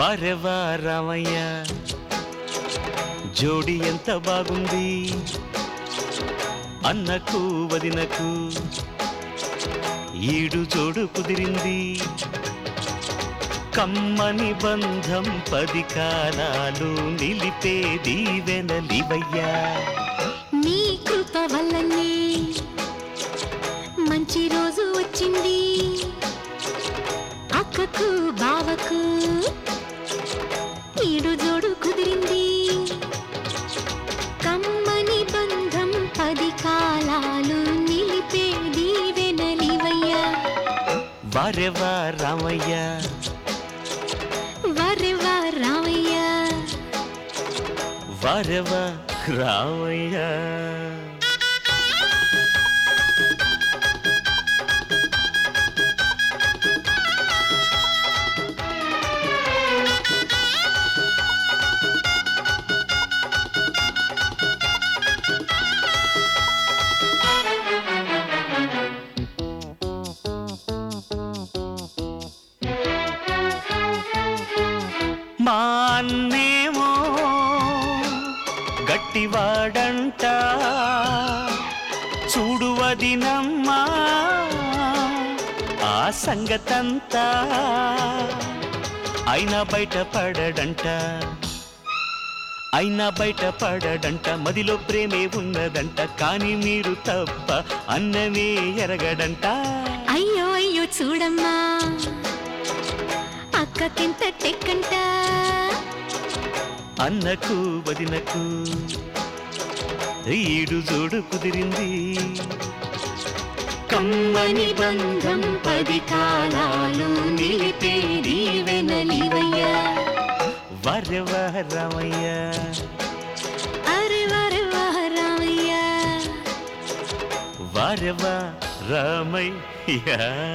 వారెవా రామయ్య జోడి ఎంత బాగుంది అన్నకు వదినకు ఈడు జోడు కుదిరింది కమ్మని బంధం పది కాలాలు నిలిపేది వెనలివయ్యా నీ కృప వల్లనే మంచి రోజు వచ్చింది అక్కకు బావకు ఈడు జోడు కుదిరింది కమ్మని బంధం పది కాలాలు నిలిపేది వెనలివయ్యా వారెవా రామయ్య వరెవా రామయ్య వారెవా రామయ్య మా అన్నేమో గట్టివాడంట చూడు వదినమ్మా ఆ సంగతంతా అయినా బయట పడడంట అయినా బయట పడడంట మదిలో ప్రేమే ఉన్నదంట కానీ మీరు తప్ప అన్నమే ఎరగడంట అయ్యో అయ్యో చూడమ్మా అక్కకెంత టెక్కంట అన్నకు వదినకు ఈడు జోడు కుదిరింది కమ్మని బంధం పది కాలాలు నిలిపేది వెనలివయ్యా వరవరమయ్య అరే వరే వహ రామయ్య వరవ రామయ్య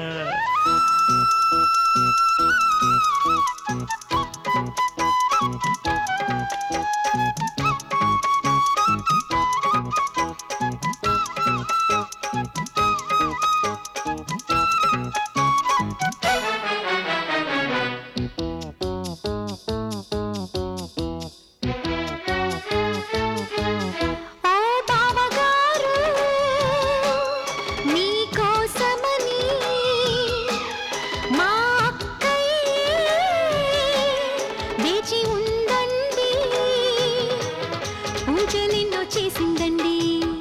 ఓ బావగారు మీకోసమని మా అక్కయ్య వేచి ఉందండి పూజలెన్నో చేసిందండి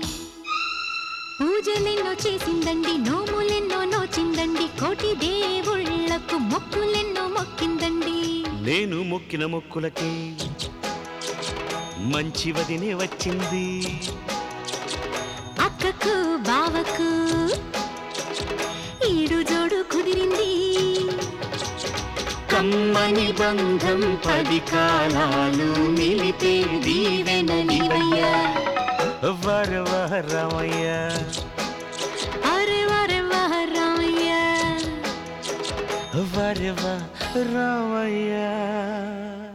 పూజలెన్నో చేసిందండి నోములెన్నో నోచిందండి కోటి దేవుళ్ళకు మొక్కులెన్నో మొక్కిందండి నేను మొక్కిన మొక్కులకి మంచి వదినే వచ్చింది అక్కకు బావకు ఈడు జోడు కుదిరింది కమ్మని బంధం పది కాలాలు నిలిపేది వెనలివయ్యా వరవరమయ్య అరే వరే వహ రామయ్య వరవ రామయ్య